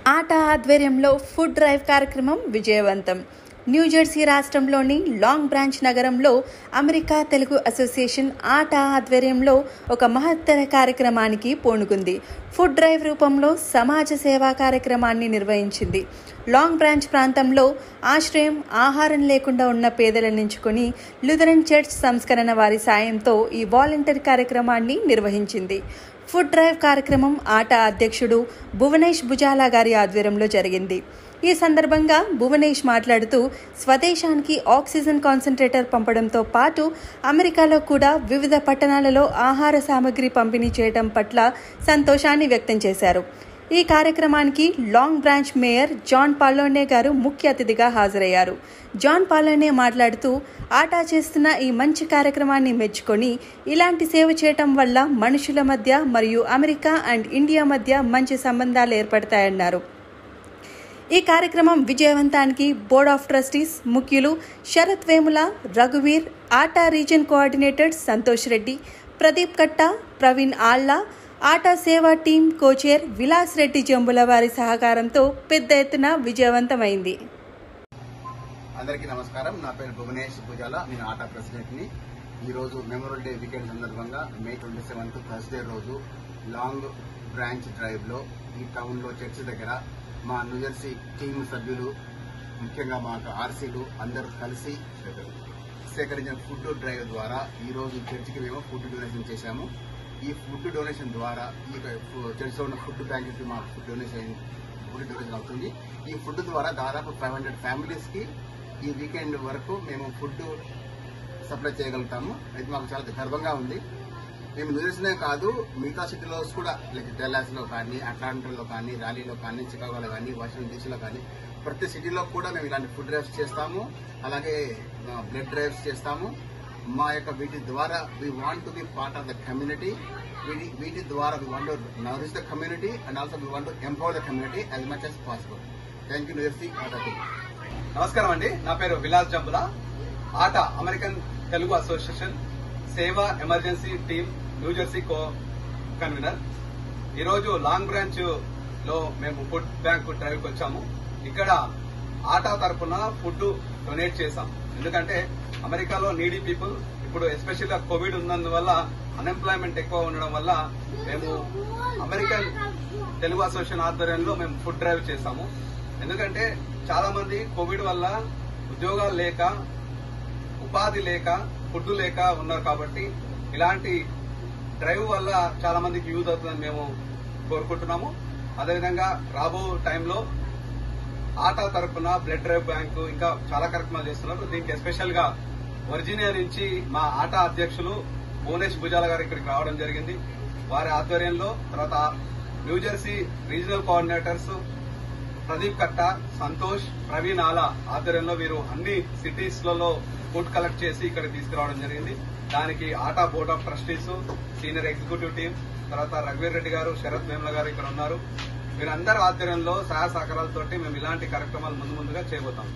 ఆట ఆధ్వర్యంలో food drive కార్యక్రమం విజయవంతం న్యూజెర్సీ రాష్ట్రంలోని లాంగ్ బ్రాంచ్ నగరంలో అమెరికా తెలుగు అసోసియేషన్ ఆట ఆధ్వర్యంలో ఒక మహత్తర కార్యక్రమానికి పూనుకుంది ఫుడ్ డ్రైవ్ రూపంలో సమాజ సేవా కార్యక్రమాన్ని నిర్వహించింది లాంగ్ బ్రాంచ్ ప్రాంతంలో ఆశ్రయం ఆహారం లేకుండా ఉన్న పేదలను ఎంచుకొని లుథరన్ చర్చ్ సంస్కరణ వారి సాయంతో ఈ వాలంటీర్ కార్యక్రమాన్ని నిర్వహించింది ఫుడ్ డ్రైవ్ కార్యక్రమం ఆట అధ్యక్షుడు భువనేష్ భుజాలా గారి ఆధ్వర్యంలో జరిగింది ఈ సందర్భంగా భువనేష్ మాట్లాడుతూ స్వదేశానికి ఆక్సిజన్ కాన్సన్ట్రేటర్ పంపడంతో పాటు అమెరికాలో కూడా వివిధ పట్టణాలలో ఆహార సామగ్రి పంపిణీ చేయడం పట్ల సంతోషాన్ని వ్యక్తం చేశారు ఈ కార్యక్రమానికి Long Branch mayor John Pallone garu ముఖ్య అతిథిగా హాజరయ్యారు జాన్ పాలోనే మాట్లాడుతూ ఆటా చేస్తున్న ఈ మంచి కార్యక్రమాన్ని మెచ్చుకొని ఇలాంటి సేవ చేయటం వల్ల మనుషుల మధ్య మరియు అమెరికా అండ్ ఇండియా మధ్య మంచి సంబంధాలు ఏర్పడతాయన్నారు ఈ కార్యక్రమం విజయవంతానికి బోర్డ్ ఆఫ్ ట్రస్టీస్ ముఖ్యులు శరత్ వేముల రఘువీర్ ATA region coordinator Santosh Reddy Pradeep Katta Praveen Alla ATA Seva team co-chair Vilas Reddy Jambula వారి సహకారంతో పెద్ద ఎత్తున విజయవంతమైంది అందరికీ నమస్కారం నా పేరు భువనేష్ పూజాల నేను ఆటా ప్రెసిడెంట్ ని ఈ రోజు మెమోరియల్ డే వీకెండ్ సందర్భంగా మే ట్వంటీ సెవెంత్ థర్స్డే రోజు లాంగ్ బ్రాంచ్ డ్రైవ్ లో ఈ టౌన్ లో చర్చి దగ్గర మా న్యూజెర్సీ టీం సభ్యులు ముఖ్యంగా మా ఆర్సీలు అందరూ కలిసి సేకరించిన ఫుడ్ డ్రైవ్ ద్వారా ఈ రోజు చర్చికి మేము ఫుడ్ డొనేషన్ చేశాము ఈ ఫుడ్ డొనేషన్ ద్వారా ఈ చర్చిలో ఉన్న ఫుడ్ బ్యాంక్ కి మా ఫుడ్ డొనేషన్ ఫుడ్ డొనేషన్ అవుతుంది ఈ ఫుడ్ ద్వారా దాదాపు ఫైవ్ హండ్రెడ్ ఫ్యామిలీస్ కి ఈ వీకెండ్ వరకు మేము ఫుడ్ సప్లై చేయగలుగుతాము ఇది మాకు చాలా గర్వంగా ఉంది మేము న్యూజెర్సీనే కాదు మిగతా సిటీలో కూడా లైక్ డెల్లాస్ లో కానీ అట్లాంటాలో కానీ ర్యాలీలో కానీ చికాగోలో కానీ వాషింగ్టన్ డీసీలో కానీ ప్రతి సిటీలో కూడా మేము ఇలాంటి ఫుడ్ డ్రైవ్స్ చేస్తాము అలాగే బ్లడ్ డ్రైవ్స్ చేస్తాము మా యొక్క వీటి ద్వారా we want to be part of the community వీటి వీటి ద్వారా we want nourish the community and also we want empower the community as much as possible thank you New Jersey ATA team నమస్కారం అండి నా పేరు Vilas Jambula ATA American Telugu Association Seva emergency team New Jersey co convener ఈరోజు Long Branch లో మేము food bank drive కి వచ్చాము ఇక్కడ ఆటా తరపున ఫుడ్ డొనేట్ చేశాం ఎందుకంటే అమెరికాలో నీడీ పీపుల్ ఇప్పుడు ఎస్పెషల్ గా కోవిడ్ ఉన్నందువల్ల అన్ఎంప్లాయ్మెంట్ ఎక్కువ ఉండడం వల్ల మేము అమెరికన్ తెలుగు అసోసియేషన్ ఆధ్వర్యంలో మేము ఫుడ్ డ్రైవ్ చేశాము ఎందుకంటే చాలా మంది కోవిడ్ వల్ల ఉద్యోగాలు లేక ఉపాధి లేక ఫుడ్ లేక ఉన్నారు కాబట్టి ఇలాంటి డ్రైవ్ వల్ల చాలా మందికి యూజ్ అవుతుందని మేము కోరుకుంటున్నాము అదేవిధంగా రాబో టైంలో ఆటా తరఫున బ్లడ్ డ్రైవ్ బ్యాంకు ఇంకా చాలా కార్యక్రమాలు చేస్తున్నారు దీనికి ఎస్పెషల్ గా వర్జీనియా నుంచి మా ఆటా అధ్యక్షులు భువనేష్ భుజాల గారు ఇక్కడికి రావడం జరిగింది వారి ఆధ్వర్యంలో తర్వాత న్యూజెర్సీ రీజనల్ కోఆర్డినేటర్స్ ప్రదీప్ కట్ట సంతోష్ ప్రవీణ్ ఆలా ఆధ్వర్యంలో వీరు అన్ని సిటీస్ లలో ఫుడ్ కలెక్ట్ చేసి ఇక్కడ తీసుకురావడం జరిగింది దానికి ATA board of trustees senior executive team తర్వాత రఘువీర్ రెడ్డి గారు శరత్ వేముల గారు ఇక్కడ ఉన్నారు వీరందరి ఆధ్వర్యంలో సహాయ సహకారాలతోటి మేము ఇలాంటి కార్యక్రమాలు ముందు ముందుగా చేయబోతాం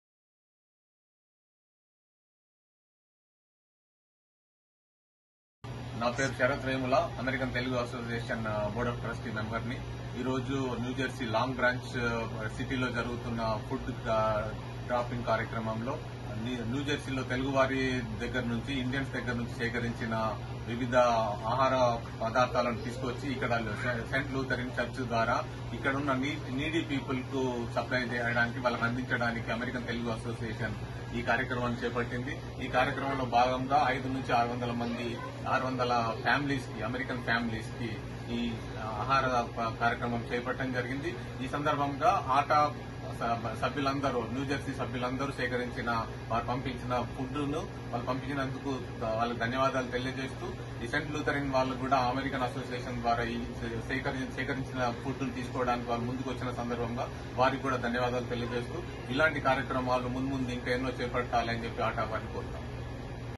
నా పేరు Sharath Vemula American Telugu Association board of trustee member ని ఈ రోజు న్యూజెర్సీ లాంగ్ బ్రాంచ్ సిటీలో జరుగుతున్న ఫుడ్ డ్రాపింగ్ కార్యక్రమంలో న్యూ- న్యూజెర్సీలో తెలుగు వారి దగ్గర నుంచి ఇండియన్స్ దగ్గర నుంచి సేకరించిన వివిధ ఆహార పదార్థాలను తీసుకొచ్చి ఇక్కడ సెంట్ లూథరిన్ చర్చ్ ద్వారా ఇక్కడ ఉన్న నీడీ పీపుల్ కు సప్లై చేయడానికి వాళ్ళకి అందించడానికి అమెరికన్ తెలుగు అసోసియేషన్ ఈ కార్యక్రమాన్ని చేపట్టింది ఈ కార్యక్రమంలో భాగంగా ఐదు నుంచి ఆరు వందల మంది ఆరు వందల ఫ్యామిలీస్ కి అమెరికన్ ఫ్యామిలీస్ కి ఈ ఆహార ప- కార్యక్రమం చేపట్టడం జరిగింది ఈ సందర్భంగా ఆటా స- సభ్యులందరూ న్యూజెర్సీ సభ్యులందరూ సేకరించిన వారు పంపించిన ఫుడ్ ను వాళ్ళు పంపించినందుకు వాళ్ళకి ధన్యవాదాలు తెలియజేస్తూ ఈ సెంట్ లూథరిన్ వాళ్ళు కూడా అమెరికన్ అసోసియేషన్ ద్వారా ఈ సేకరి- సేకరించిన ఫుడ్ ను తీసుకోవడానికి వాళ్ళు ముందుకు వచ్చిన సందర్భంగా వారికి కూడా ధన్యవాదాలు తెలియజేస్తూ ఇలాంటి కార్యక్రమాలు ముందు ముందు ఇంకా ఎన్నో చేపట్టాలని చెప్పి ఆటా వారిని కోరుతాం